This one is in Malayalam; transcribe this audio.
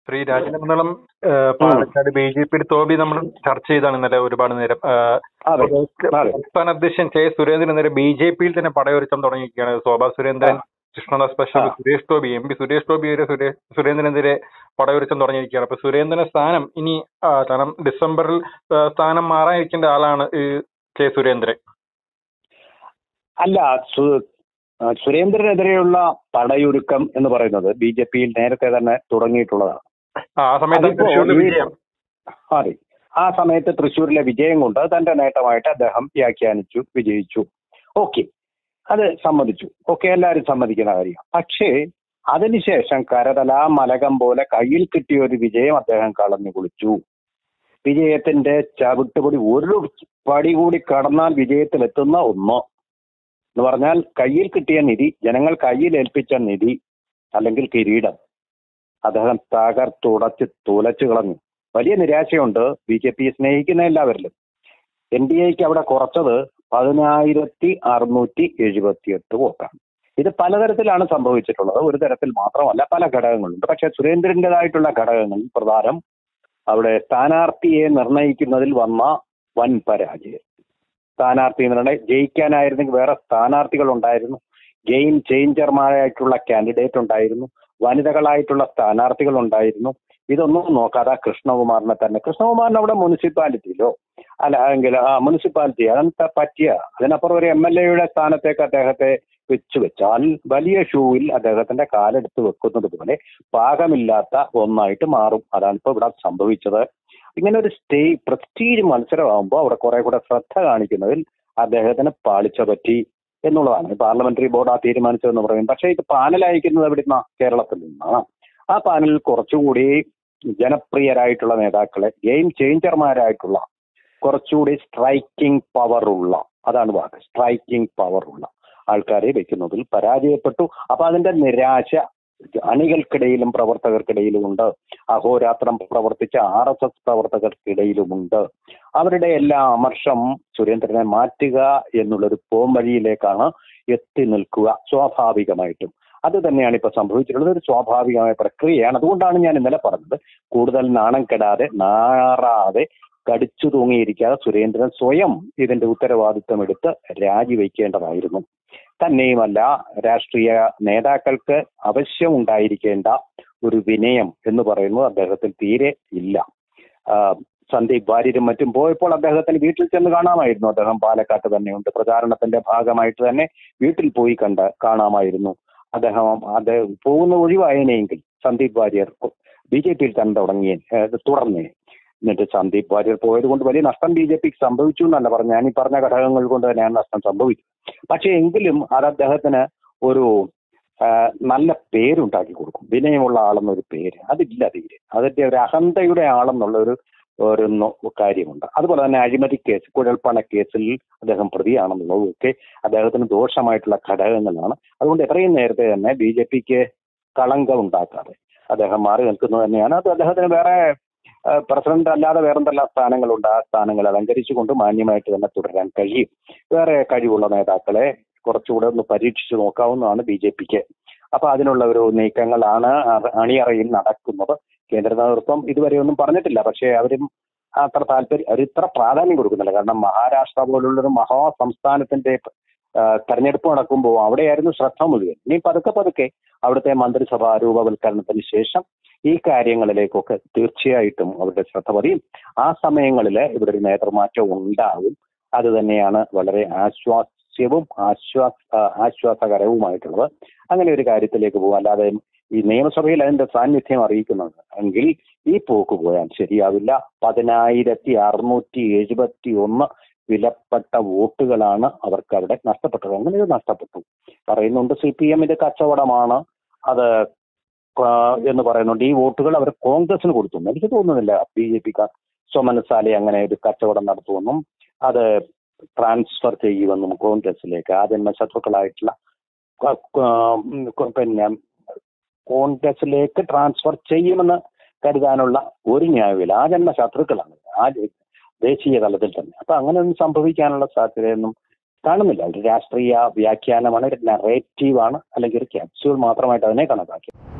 ശ്രീ രാജനമംഗളം പാലക്കാട് ബി ജെ പിയുടെ തോൽവി നമ്മൾ ചർച്ച ചെയ്താണ് ഇന്നലെ ഒരുപാട് നേരം ആ, അതെ അതെ സംസ്ഥാന അധ്യക്ഷൻ കെ സുരേന്ദ്രൻ നേരെ ബി ജെ പിയിൽ തന്നെ പടയൊരുക്കം തുടങ്ങിയിരിക്കുകയാണ് ശോഭാ സുരേന്ദ്രൻ കൃഷ്ണദാസ് ബഷീർ ആ. സുരേഷ് ഗോപി എം പി സുരേഷ് ഗോപി വരെ സുരേ- സുരേന്ദ്രനെതിരെ പടയൊരുക്കം തുടങ്ങിയിരിക്കുകയാണ് അപ്പൊ സുരേന്ദ്രന്റെ സ്ഥാനം ഇനി ആ, കാരണം ഡിസംബറിൽ ആ, സ്ഥാനം മാറാനിരിക്കേണ്ട ആളാണ് ഈ കെ സുരേന്ദ്രൻ അല്ല സു- ആ, സുരേന്ദ്രനെതിരെയുള്ള പടയൊരുക്കം എന്ന് പറയുന്നത് ബി ജെ പിയിൽ നേരത്തെ തന്നെ തുടങ്ങിയിട്ടുള്ളതാണ് ആ ആ സമയത്ത് അതിപ്പോ തൃശ്ശൂരിൽ ഈ- വിജയം അതെ ആ സമയത്ത് തൃശ്ശൂരിലെ വിജയം കൊണ്ട് തന്റെ നേട്ടമായിട്ട് അദ്ദേഹം വ്യാഖ്യാനിച്ചു വിജയിച്ചു ഓക്കെ അത് സമ്മതിച്ചു ഓക്കെ എല്ലാവരും സമ്മതിക്കുന്ന കാര്യം പക്ഷേ അതിനുശേഷം കരതല മലകം പോലെ കയ്യിൽ കിട്ടിയ ഒരു വിജയം അദ്ദേഹം കളഞ്ഞു കുളിച്ചു വിജയത്തിന്റെ ചവിട്ടുപടി ഒരു പടി കൂടി കടന്നാൽ വിജയത്തിലെത്തുന്ന ഒന്ന് എന്ന് പറഞ്ഞാൽ കയ്യിൽ കിട്ടിയ നിധി ജനങ്ങൾ കയ്യിൽ ഏൽപ്പിച്ച നിധി അല്ലെങ്കിൽ കിരീടം അദ്ദേഹം തകർത്തുടച്ച് തുലച്ചു കളഞ്ഞു വലിയ നിരാശയുണ്ട് ബി ജെ പി സ്നേഹിക്കുന്ന എല്ലാവരിലും എൻ ഡി എക്ക് അവിടെ കുറച്ചത് പതിനായിരത്തി അറുന്നൂറ്റി എഴുപത്തിയെട്ട് വോട്ടാണ് ഇത് പലതരത്തിലാണ് സംഭവിച്ചിട്ടുള്ളത് ഒരു തരത്തിൽ മാത്രമല്ല പല ഘടകങ്ങളുണ്ട് പക്ഷെ സുരേന്ദ്രന്റേതായിട്ടുള്ള ഘടകങ്ങൾ പ്രധാനം അവിടെ സ്ഥാനാർത്ഥിയെ നിർണയിക്കുന്നതിൽ വന്ന വൻ പരാജയം സ്ഥാനാർത്ഥി നിർണയം ജയിക്കാനായിരുന്നെങ്കിൽ വേറെ സ്ഥാനാർത്ഥികൾ ഉണ്ടായിരുന്നു ഗെയിം ചേഞ്ചർമാരായിട്ടുള്ള കാൻഡിഡേറ്റ് ഉണ്ടായിരുന്നു വനിതകളായിട്ടുള്ള സ്ഥാനാർത്ഥികൾ ഉണ്ടായിരുന്നു ഇതൊന്നും നോക്കാതെ കൃഷ്ണകുമാറിനെ തന്നെ കൃഷ്ണകുമാറിന് അവിടെ മുനിസിപ്പാലിറ്റിയിലോ അല്ല എങ്കിൽ ആ മുനിസിപ്പാലിറ്റി അതെന്താ പറ്റിയ അതിനപ്പുറം ഒരു എം എൽ എയുടെ സ്ഥാനത്തേക്ക് അദ്ദേഹത്തെ വെച്ചു വെച്ചാൽ വലിയ ഷൂവിൽ അദ്ദേഹത്തിന്റെ കാലെടുത്ത് വെക്കുന്നത് പോലെ പാകമില്ലാത്ത ഒന്നായിട്ട് മാറും അതാണ് ഇപ്പൊ ഇവിടെ സംഭവിച്ചത് ഇങ്ങനെ ഒരു സ്റ്റേ പ്രസ്റ്റീജ് മത്സരമാകുമ്പോൾ അവിടെ കുറെ കൂടെ ശ്രദ്ധ കാണിക്കുന്നതിൽ അദ്ദേഹത്തിന് പാളിച്ച പറ്റി എന്നുള്ളതാണ് പാർലമെന്ററി ബോർഡ് ആ തീരുമാനിച്ചതെന്ന് പറയും പക്ഷേ ഇത് പാനൽ അയക്കുന്നത് എവിടുന്ന കേരളത്തിൽ നിന്നാണ് ആ പാനലിൽ കുറച്ചുകൂടി ജനപ്രിയരായിട്ടുള്ള നേതാക്കളെ ഗെയിം ചേഞ്ചർമാരായിട്ടുള്ള കുറച്ചുകൂടി സ്ട്രൈക്കിംഗ് പവർ ഉള്ള അതാണ് വാക്ക് സ്ട്രൈക്കിംഗ് പവർ ഉള്ള ആൾക്കാരെ വെക്കുന്നതിൽ പരാജയപ്പെട്ടു അപ്പൊ അതിന്റെ നിരാശ അണികൾക്കിടയിലും പ്രവർത്തകർക്കിടയിലും ഉണ്ട് അഹോരാത്രം പ്രവർത്തിച്ച ആർ എസ് എസ് പ്രവർത്തകർക്കിടയിലുമുണ്ട് അവരുടെ എല്ലാ അമർഷം സുരേന്ദ്രനെ മാറ്റുക എന്നുള്ളൊരു പോംവഴിയിലേക്കാണ് എത്തി നിൽക്കുക സ്വാഭാവികമായിട്ടും അത് തന്നെയാണ് ഇപ്പൊ സംഭവിച്ചിട്ടുള്ളത് ഒരു സ്വാഭാവികമായ പ്രക്രിയയാണ് അതുകൊണ്ടാണ് ഞാൻ ഇന്നലെ പറഞ്ഞത് കൂടുതൽ നാണം കെടാതെ നാറാതെ കടിച്ചു തൂങ്ങിയിരിക്കാതെ സുരേന്ദ്രൻ സ്വയം ഇതിന്റെ ഉത്തരവാദിത്വം എടുത്ത് രാജിവെക്കേണ്ടതായിരുന്നു തന്നെയുമല്ല രാഷ്ട്രീയ നേതാക്കൾക്ക് ആവശ്യം ഉണ്ടായിരിക്കേണ്ട ഒരു വിനയം എന്ന് പറയുന്നത് അദ്ദേഹത്തിൽ തീരെ ഇല്ല ആ, സന്ദീപ് വാര്യരും മറ്റും പോയപ്പോൾ അദ്ദേഹത്തിന് വീട്ടിൽ ചെന്ന് കാണാമായിരുന്നു അദ്ദേഹം പാലക്കാട്ട് തന്നെയുണ്ട് പ്രചാരണത്തിന്റെ ഭാഗമായിട്ട് തന്നെ വീട്ടിൽ പോയി കണ്ട് കാണാമായിരുന്നു അദ്ദേഹം അദ്ദേഹം പോകുന്ന ഒഴിവായനെങ്കിൽ സന്ദീപ് വാര്യർ ബി ജെ പിയിൽ തന്നെ തുടങ്ങിയ തുടർന്നേ എന്നിട്ട് സന്ദീപ് വാര്യർ പോയത് കൊണ്ട് വലിയ നഷ്ടം ബി ജെ പിക്ക് സംഭവിച്ചു എന്നല്ല പറഞ്ഞു ഞാൻ ഈ പറഞ്ഞ ഘടകങ്ങൾ കൊണ്ട് തന്നെയാണ് നഷ്ടം സംഭവിച്ചത് പക്ഷേ എങ്കിലും അത് അദ്ദേഹത്തിന് ഒരു ആ, നല്ല പേരുണ്ടാക്കി കൊടുക്കും വിനയമുള്ള ആളെന്നൊരു പേര് അതില്ല തീരെ അതിന്റെ ഒരു അഹന്തയുടെ ആളെന്നുള്ള ഒരു ഒരു നൊ- കാര്യമുണ്ട് അതുപോലെ തന്നെ അഴിമതി കേസ് കുഴൽപ്പണ കേസിൽ അദ്ദേഹം പ്രതിയാണെന്നുള്ളതും ഒക്കെ അദ്ദേഹത്തിന് ദോഷമായിട്ടുള്ള ഘടകങ്ങളാണ് അതുകൊണ്ട് എത്രയും നേരത്തെ തന്നെ ബി ജെ പിക്ക് കളങ്കം ഉണ്ടാക്കാതെ അദ്ദേഹം മാറി നിൽക്കുന്നത് തന്നെയാണ് അത് അദ്ദേഹത്തിന് വേറെ പ്രസിഡന്റ് അല്ലാതെ വേറെന്തെല്ലാം സ്ഥാനങ്ങളുണ്ട് ആ സ്ഥാനങ്ങൾ അലങ്കരിച്ചുകൊണ്ട് മാന്യമായിട്ട് തന്നെ തുടരാൻ കഴിയും വേറെ കഴിവുള്ള നേതാക്കളെ കുറച്ചുകൂടെ ഒന്ന് പരീക്ഷിച്ചു നോക്കാവുന്നതാണ് ബി ജെ പിക്ക് അപ്പൊ അതിനുള്ള ഒരു നീക്കങ്ങളാണ് അറ- അണിയറയിൽ നടക്കുന്നത് കേന്ദ്ര നേതൃത്വം ഇതുവരെ ഒന്നും പറഞ്ഞിട്ടില്ല പക്ഷേ അവരും അത്ര താല്പര്യം അവർ ഇത്ര പ്രാധാന്യം കൊടുക്കുന്നില്ല കാരണം മഹാരാഷ്ട്ര പോലുള്ളൊരു മഹാ സംസ്ഥാനത്തിന്റെ ആ, തെരഞ്ഞെടുപ്പ് നടക്കുമ്പോൾ അവിടെയായിരുന്നു ശ്രദ്ധ മുഴുവൻ ഇനി പതുക്കെ പതുക്കെ അവിടുത്തെ മന്ത്രിസഭാ രൂപവൽക്കരണത്തിന് ശേഷം ഈ കാര്യങ്ങളിലേക്കൊക്കെ തീർച്ചയായിട്ടും അവരുടെ ശ്രദ്ധ പതിയും ആ സമയങ്ങളിൽ ഇവിടെ ഒരു നേതൃമാറ്റം ഉണ്ടാവും അത് തന്നെയാണ് വളരെ ആശ്വാസ്യവും ആശ്വാസ ആ, ആശ്വാസകരവുമായിട്ടുള്ളത് അങ്ങനെ ഒരു കാര്യത്തിലേക്ക് പോകും അല്ലാതെ ഈ നിയമസഭയിൽ അതിന്റെ സാന്നിധ്യം അറിയിക്കുന്നത് എങ്കിൽ ഈ പോക്ക് പോയാൽ ശരിയാവില്ല പതിനായിരത്തി അറുന്നൂറ്റി എഴുപത്തി ഒന്ന് വിലപ്പെട്ട വോട്ടുകളാണ് അവർക്ക് അവിടെ നഷ്ടപ്പെട്ടത് അങ്ങനെ ഇത് നഷ്ടപ്പെട്ടു പറയുന്നുണ്ട് സി പി എമ്മിന്റെ കച്ചവടമാണ് അത് ആ, എന്ന് പറയുന്നുണ്ട് ഈ വോട്ടുകൾ അവർ കോൺഗ്രസിന് കൊടുത്തു എന്ന് എനിക്ക് തോന്നുന്നില്ല ബി ജെ പി സ്വമനസാലെ അങ്ങനെ ഒരു കച്ചവടം നടത്തുമെന്നും അത് ട്രാൻസ്ഫർ ചെയ്യുമെന്നും കോൺഗ്രസിലേക്ക് ആ ജന്മശത്രുക്കളായിട്ടുള്ള ക- ക- ഉം, കൊ- പിന്നെ കോൺഗ്രസിലേക്ക് ട്രാൻസ്ഫർ ചെയ്യുമെന്ന് കരുതാനുള്ള ഒരു ന്യായമില്ല ആ ജന്മ ശത്രുക്കളാണ് ആ ജ- ദേശീയ തലത്തിൽ തന്നെ അപ്പൊ അങ്ങനെ ഒന്നും സംഭവിക്കാനുള്ള സാധ്യതയൊന്നും കാണുന്നില്ല ഒരു രാഷ്ട്രീയ വ്യാഖ്യാനമാണ് ഒരു നറേറ്റീവാണ് അല്ലെങ്കിൽ ഒരു ക്യാപ്സ്യൂൾ മാത്രമായിട്ട് അതിനെ കണക്കാക്കി